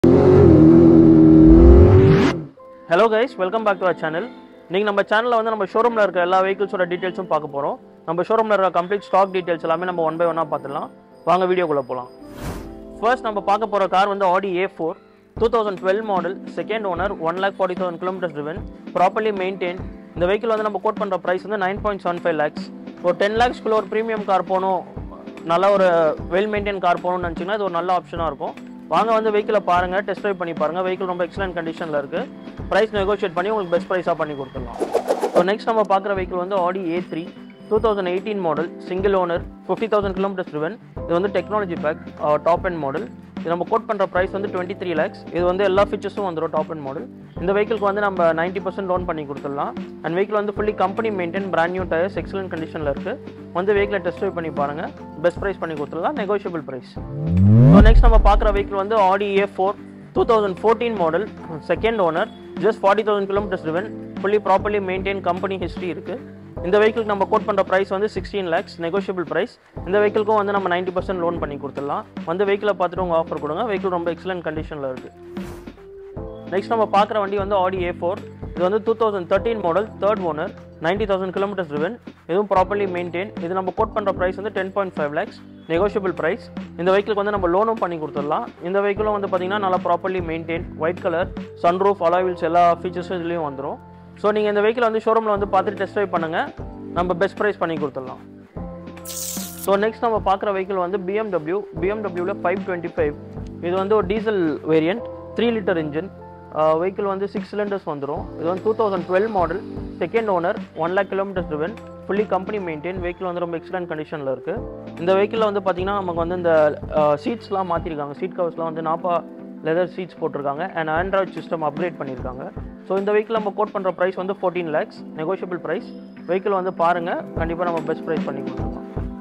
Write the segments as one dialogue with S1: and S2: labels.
S1: Hello guys welcome back to our channel நீங்கள் நம்ம சேனலில் வந்து நம்ம ஷோரூமில் இருக்க எல்லா வெஹிக்கிள்ஸோட டீட்டெயில்ஸும் பார்க்க போகிறோம் நம்ம ஷோரூமில் இருக்க கம்ப்ளீட் ஸ்டாக் டீட்டெயில்ஸ் எல்லாமே நம்ம ஒன் பை ஒன்னாக பார்த்துடலாம் வாங்க வீடியோக்குள்ளே போகலாம் ஃபர்ஸ்ட் நம்ம பார்க்க போகிற கார் வந்து Audi A four two thousand twelve model second owner one lakh forty thousand kilometres driven properly maintain இந்த வெஹிக்கிள் வந்து நம்ம கோட் பண்ணுற ப்ரைஸ் வந்து nine point seven five lakhs ஒரு டென் லேக்ஸ்க்குள்ள ஒரு ப்ரீமியம் கார் போகணும் நல்ல ஒரு வெல் மெயின்டைன் கார் போகணும்னு நினச்சிங்கன்னா இது ஒரு நல்ல ஆப்ஷனாக இருக்கும் வாங்க வந்து வெஹிக்கிளை பாருங்கள் டெஸ்ட் ட்ரைவ் பண்ணி பாருங்கள் வெஹிக்கிள் ரொம்ப எக்ஸலன்ட் கண்டிஷனில் இருக்குது ப்ரைஸ் நெகோஷியேட் பண்ணி உங்களுக்கு பெஸ்ட் ப்ரைஸாக பண்ணி கொடுத்துடலாம் ஸோ நெக்ஸ்ட் நம்ம பார்க்குற வெஹிக்கிள் வந்து Audi A three two thousand eighteen model single owner fifty thousand kilometres driven இது வந்து technology pack top and model இது நம்ம கோட் பண்ணுற ப்ரைஸ் வந்து டுவெண்ட்டி த்ரீ லேக்ஸ் இது வந்து எல்லா ஃபீச்சர்ஸும் வந்துடும் டாப் அண்ட் மாடல் இந்த வெஹிக்கிளுக்கு வந்து நம்ம நைன்ட்டி பர்சன்ட் லோன் பண்ணி கொடுத்துடலாம் அண்ட் வெஹிக்கிள் வந்து fully company maintain brand new tyres excellent கண்டிஷனில் இருக்குது வந்து வெஹிக்கிளை டெஸ்ட் ட்ரைவ் பண்ணி பாருங்கள் பெஸ்ட் ப்ரைஸ் பண்ணி கொடுத்துடலாம் நெகோஷியபிள் ப்ரைஸ் ஸோ நெக்ஸ்ட் நம்ம பார்க்குற வெஹிக்கிள் வந்து Audi A four two thousand fourteen model second owner just forty thousand kilometres driven fully properly maintain company history இருக்குது இந்த வெஹிக்கிளுக்கு நம்ம கோட் பண்ணுற ப்ரைஸ் வந்து சிக்ஸ்டீன் லேக்ஸ் நெகோஷியபிள் ப்ரைஸ் இந்த வெஹிக்கிளுக்கும் வந்து நம்ம நைன்ட்டி பர்சன்ட் லோன் பண்ணி கொடுத்துடலாம் வந்து வெஹிக்கிளை பார்த்துட்டு உங்கள் ஆஃபர் கொடுங்க வெஹிக்கிள் ரொம்ப எக்ஸலன்ட் கண்டிஷனில் இருக்குது நெக்ஸ்ட் நம்ம பார்க்குற வண்டி வந்து ஆடி ஏ ஃபோர் இது வந்து two thousand thirteen model third owner ninety thousand kilometres driven இதுவும் ப்ராப்பர்லி மெயின்டைன் இது நம்ம கோட் பண்ணுற ப்ரைஸ் வந்து ten point five lakhs negotiable price இந்த வெஹிக்கிளுக்கு வந்து நம்ம லோனும் பண்ணி கொடுத்துடலாம் இந்த வெஹிக்கிளும் வந்து பார்த்தீங்கன்னா நல்லா properly maintain white colour sunroof alloy wheels எல்லா ஃபீச்சர்ஸும் இதுலேயும் வந்துடும் ஸோ நீங்கள் இந்த வெஹிக்கிள் வந்து ஷோரூமில் வந்து பார்த்துட்டு டெஸ்ட் ட்ரைவ் பண்ணுங்கள் நம்ம பெஸ்ட் ப்ரைஸ் பண்ணி கொடுத்துடலாம் ஸோ நெக்ஸ்ட் நம்ம பார்க்குற வெஹிக்கிள் வந்து பிஎம்டபிள்யூ பிஎம்டபிள்யூவில் ஃபைவ் டுவெண்ட்டி ஃபைவ் இது வந்து ஒரு diesel variant three litre engine vehicle வந்து சிக்ஸ் சிலிண்டர்ஸ் வந்துடும் இது வந்து two thousand twelve model second owner one lakh kilometres driven fully company maintain vehicle வந்து ரொம்ப எக்ஸலன்ட் கண்டிஷனில் இருக்குது இந்த வெஹிக்கிளில் வந்து பார்த்திங்கன்னா நமக்கு வந்து இந்த சீட்ஸ்லாம் மாற்றிருக்காங்க சீட் கவர்ஸ்லாம் வந்து நாப்பா லெதர் சீட்ஸ் போட்டிருக்காங்க அண்ட் ஆண்ட்ராய்ட் சிஸ்டம் அப்கிரேட் பண்ணியிருக்காங்க ஸோ இந்த வெஹிக்கிள் நம்ம கோட் பண்ணுற ப்ரைஸ் வந்து fourteen lakhs negotiable price vehicle வந்து பாருங்கள் கண்டிப்பாக நம்ம பெஸ்ட் ப்ரைஸ் பண்ணி கொடுத்துருக்கோம்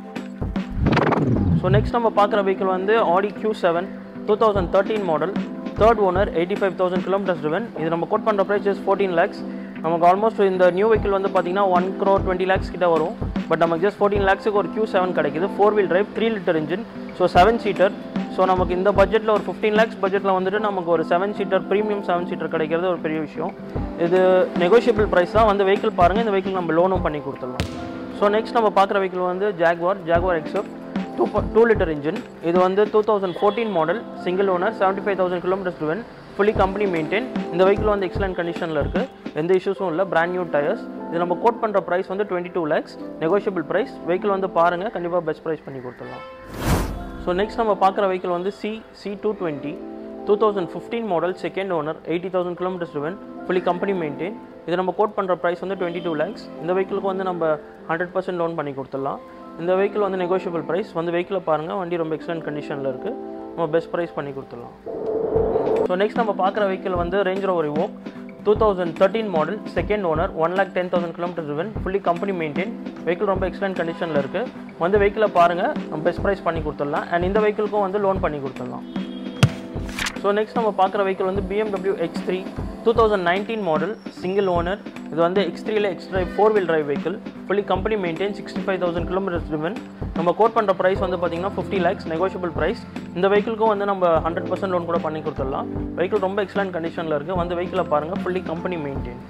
S1: ஸோ நெக்ஸ்ட் நம்ம பார்க்குற வெஹிக்கிள் வந்து Audi Q seven two thousand thirteen model third owner eighty five thousand kilometres driven இது நம்ம கோட் பண்ணுற ப்ரைஸ் ஜஸ்ட் ஃபோர்டீன் லேக்ஸ் நமக்கு ஆல்மோஸ்ட் இந்த நியூ வெஹிக்கிள் வந்து பார்த்தீங்கன்னா ஒன் க்ரோ டுவெண்ட்டி லேக்ஸ் கிட்ட வரும் பட் நமக்கு ஜஸ்ட் ஃபோர்டீன் லேக்ஸுக்கு ஒரு கியூ செவன் கிடைக்குது four wheel drive three litre engine so seven seater so நமக்கு இந்த பட்ஜெட்டில் ஒரு ஃபிஃப்டீன் லேக்ஸ் பட்ஜெட்டில் வந்துட்டு நமக்கு ஒரு seven seater premium seven seater கிடைக்கிறது ஒரு பெரிய விஷயம் இது நெகோஷியபிள் ப்ரைஸ் தான் வந்து வெஹிக்கிள் பாருங்கள் இந்த வெஹிக்கிள் நம்ம லோனும் பண்ணி கொடுத்துடலாம் ஸோ நெக்ஸ்ட் நம்ம பார்க்குற வெஹிக்கிள் வந்து Jaguar Jaguar XF two two litre engine இது வந்து two thousand fourteen model single owner seventy five thousand kilometres driven fully company maintain இந்த வெஹிக்கிள் வந்து எக்ஸலன்ட் கண்டிஷனில் இருக்குது எந்த இஷ்யூஸும் இல்லை பிராண்ட் நியூ டயர்ஸ் இது நம்ம கோட் பண்ணுற ப்ரைஸ் வந்து twenty two lakhs negotiable price vehicle வந்து பாருங்கள் கண்டிப்பாக பெஸ்ட் ப்ரைஸ் பண்ணி கொடுத்துடலாம் ஸோ நெக்ஸ்ட் நம்ம பார்க்குற வெஹிக்கிள் வந்து C C two twenty two thousand fifteen model second owner eighty thousand kilometres driven fully company maintain இது நம்ம கோட் பண்ணுற ப்ரைஸ் வந்து டுவெண்ட்டி டூ லேக்ஸ் இந்த வெஹிக்கிளுக்கு வந்து நம்ம ஹண்ட்ரட் பர்சன்ட் லோன் பண்ணி கொடுத்துடலாம் இந்த வெஹிக்கிள் வந்து நெகோஷியபிள் ப்ரைஸ் வந்து வெஹிக்கிளை பாருங்கள் வண்டி ரொம்ப எக்ஸலன்ட் கண்டிஷனில் இருக்குது நம்ம பெஸ்ட் ப்ரைஸ் பண்ணி கொடுத்துடலாம் ஸோ நெக்ஸ்ட் நம்ம பார்க்குற வெஹிக்கிள் வந்து Range Rover Evoque two thousand thirteen model second owner one lakh ten thousand kilometre driven fully company maintain vehicle ரொம்ப எக்ஸலன்ட் கண்டிஷனில் இருக்குது வந்து வெஹிக்கிளை பாருங்கள் நம்ம பெஸ்ட் ப்ரைஸ் பண்ணி கொடுத்துடலாம் அண்ட் இந்த வெஹிக்கிளுக்கும் வந்து லோன் பண்ணி கொடுத்துடலாம் ஸோ நெக்ஸ்ட் நம்ம பார்க்குற வெஹிக்கிள் வந்து BMW X three two thousand nineteen model single owner இது வந்து எக்ஸ் த்ரீல X drive four wheel drive vehicle fully company maintain sixty five thousand kilometres driven நம்ம கோட் பண்ணுற ப்ரைஸ் வந்து பார்த்தீங்கன்னா ஃபிஃப்டி லேக்ஸ் நெகோஷியபிள் ப்ரைஸ் இந்த வெஹிக்கிளுக்கும் வந்து நம்ம ஹண்ட்ரட் பர்சன்ட் லோன் கூட பண்ணி கொடுத்துடலாம் வெஹிக்கிள் ரொம்ப எக்ஸலன்ட் கண்டிஷனில் இருக்குது வந்து வெஹிக்கிளை பாருங்கள் fully company maintain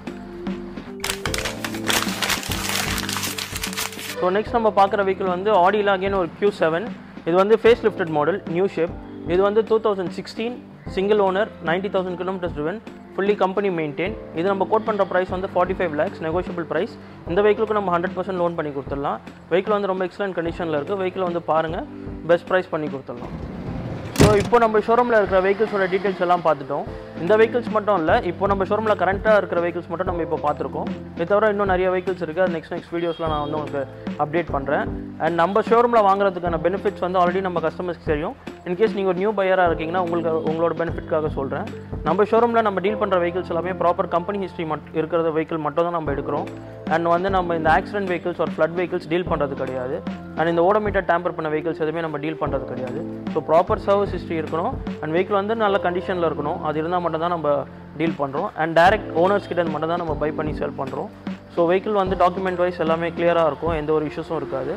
S1: so next நம்ம பார்க்குற வெஹிக்கிள் வந்து ஆடியில் அகைன் ஒரு கியூ செவன் இது வந்து face lifted model new shape இது வந்து two thousand sixteen single owner ninety thousand kilometres driven fully company maintain இது நம்ம கோட் பண்ணுற ப்ரைஸ் வந்து forty five lakhs negotiable price இந்த வெஹிக்கிளுக்கு நம்ம ஹண்ட்ரட் பர்சன்ட் லோன் பண்ணி கொடுத்துடலாம் வெஹிக்கிள் வந்து ரொம்ப எக்ஸலன்ட் கண்டிஷனில் இருக்குது வெஹிக்கிள் வந்து பாருங்கள் பெஸ்ட் ப்ரைஸ் பண்ணி கொடுத்துடலாம் ஸோ இப்போ நம்ம ஷோரூமில் இருக்கிற வெஹிக்கிள்ஸோட டீட்டெயில்ஸ் எல்லாம் பார்த்துட்டோம் இந்த வெஹிக்கிள்ஸ் மட்டும் இல்லை இப்போ நம்ம ஷோரூமில் கரண்ட்டாக இருக்கிற வெஹிக்கிள்ஸ் மட்டும் நம்ம இப்போ பார்த்துருக்கோம் இது தவிர இன்னும் நிறைய வெஹிக்கிள்ஸ் இருக்குது அது நெக்ஸ்ட் நெக்ஸ்ட் வீடியோஸ்லாம் நான் வந்து உங்களுக்கு அப்டேட் பண்ணுறேன் அண்ட் நம்ம ஷோரூமில் வாங்குறதுக்கான பெனிஃபிட்ஸ் வந்து ஆல்ரெடி நம்ம கஸ்டமர்ஸ்க்கு தெரியும் இன்கேஸ் நீங்கள் ஒரு நியூ பையராக இருக்கீங்கன்னா உங்களுக்கு உங்களோட பெனிஃபிட்காக சொல்கிறேன் நம்ம ஷோரூமில் நம்ம டீல் பண்ணுற வெஹிக்கிள்ஸ் எல்லாமே ப்ராப்பர் கம்பெனி ஹிஸ்ட்ரி மட் இருக்கிற வெஹிக்கிள் மட்டும் தான் நம்ம எடுக்கிறோம் அண்ட் வந்து நம்ம இந்த ஆக்சிடென்ட் வெஹிக்கிள்ஸ் ஒரு ஃப்ளட் வெஹிக்கிள்ஸ் டீல் பண்ணுறது கிடையாது அண்ட் இந்த ஓடோமீட்டர் டேம்பர் பண்ண வெஹிக்கிள்ஸ் எதுவுமே நம்ம டீல் பண்ணுறது கிடையாது ஸோ ப்ராப்பர் சர்வீஸ் ஹிஸ்ட்ரி இருக்கணும் அண்ட் வெஹிக்கிள் வந்து நல்ல கண்டிஷனில் இருக்கணும் அது இருந்தால் மட்டும் தான் நம்ம டீல் பண்ணுறோம் அண்ட் டேரக்ட் ஓனர்ஸ் கிட்ட மட்டும் தான் நம்ம பை பண்ணி சேல் பண்ணுறோம் ஸோ வெஹிக்கிள் வந்து டாக்குமெண்ட் வைஸ் எல்லாமே கிளியராக இருக்கும் எந்த ஒரு இஷ்யூஸும் இருக்காது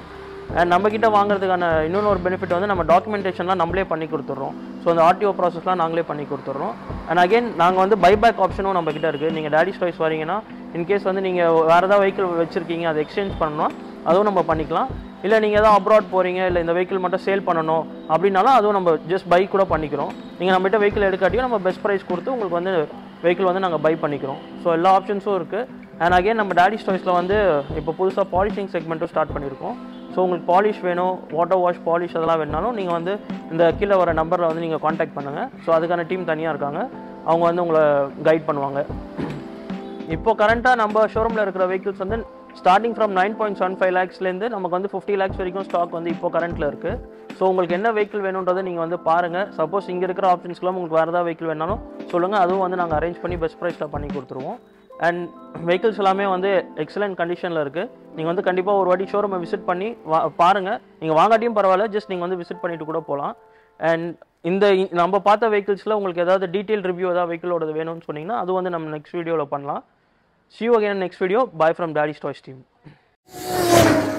S1: அண்ட் நம்மக்கிட்ட வாங்குறதுக்கான இன்னொன்று ஒரு பெனிஃபிட் வந்து நம்ம டாக்குமெண்டேஷன்லாம் நம்மளே பண்ணி கொடுத்துட்றோம் ஸோ அந்த ஆர்டிஓ ப்ராசஸ்லாம் நாங்களே பண்ணி கொடுத்துட்றோம் அண்ட் அகைன் நாங்கள் வந்து பைபேக் ஆப்ஷனும் நம்ம கிட்ட இருக்குது நீங்கள் டேடி ஸ்டாய்ஸ் வரீங்கன்னா இன்கேஸ் வந்து நீங்கள் வேறு ஏதாவது வெஹிக்கிள் வச்சுருக்கீங்க அதை எக்ஸ்சேஞ்ச் பண்ணணும்னா அதுவும் நம்ம பண்ணிக்கலாம் இல்லை நீங்கள் எதாவது அப்ராட் போகிறீங்க இல்லை இந்த வெஹிக்கிள் மட்டும் சேல் பண்ணணும் அப்படின்னாலும் அதுவும் நம்ம ஜஸ்ட் பை கூட பண்ணிக்கிறோம் நீங்கள் நம்மகிட்ட வெஹிக்கிள் எடுக்காட்டியும் நம்ம பெஸ்ட் ப்ரைஸ் கொடுத்து உங்களுக்கு வந்து வெஹிக்கிள் வந்து நாங்கள் பை பண்ணிக்கிறோம் ஸோ எல்லா ஆப்ஷன்ஸும் இருக்குது அண்ட் அகைன் நம்ம டேடி ஸ்டாய்ஸில் வந்து இப்போ புதுசாக பாலிஷிங் செக்மெண்ட்டும் ஸ்டார்ட் பண்ணியிருக்கோம் ஸோ உங்களுக்கு பாலிஷ் வேணும் வாட்டர் வாஷ் பாலிஷ் அதெல்லாம் வேணாலும் நீங்கள் வந்து இந்த கீழே வர நம்பரில் வந்து நீங்கள் காண்டாக்ட் பண்ணுங்கள் ஸோ அதுக்கான டீம் தனியாக இருக்காங்க அவங்க வந்து உங்களை கைட் பண்ணுவாங்க இப்போ கரண்ட்டாக நம்ம ஷோரூமில் இருக்கிற வெஹிக்கிள்ஸ் வந்து starting from nine point seven five லேக்ஸ்லேருந்து நமக்கு வந்து ஃபிஃப்டி லேக்ஸ் வரைக்கும் ஸ்டாக் வந்து இப்போ கரண்ட்டில் இருக்குது ஸோ உங்களுக்கு என்ன வெஹிக்கிள் வேணுன்றதை நீங்கள் வந்து பாருங்கள் சப்போஸ் இங்கே இருக்கிற ஆப்ஷன்ஸ்க்குலாம் உங்களுக்கு வேறு ஏதாவது வெஹிக்கிள் வேணாலும் சொல்லுங்கள் அதுவும் வந்து நாங்கள் அரேஞ்ச் பண்ணி பெஸ்ட் ப்ரைஸில் பண்ணி கொடுத்துருவோம் அண்ட் வெஹிக்கிள்ஸ் எல்லாமே வந்து எக்ஸலண்ட் கண்டிஷனில் இருக்குது நீங்கள் வந்து கண்டிப்பாக ஒரு வாட்டி ஷோரூமை விசிட் பண்ணி வா பாருங்கள் நீங்கள் வாங்காட்டியும் பரவாயில்ல ஜஸ்ட் நீங்கள் வந்து விசிட் பண்ணிட்டு கூட போகலாம் அண்ட் இந்த இ- நம்ம பார்த்த வெஹிக்கிள்ஸில் உங்களுக்கு ஏதாவது டீட்டெயில் ரிவ்யூ ஏதாவது வெஹிக்கிளோட வேணும்னு சொன்னீங்கன்னா அது வந்து நம்ம நெக்ஸ்ட் வீடியோவில் பண்ணலாம் See you again in next video. Bye from Daddy's Toys team.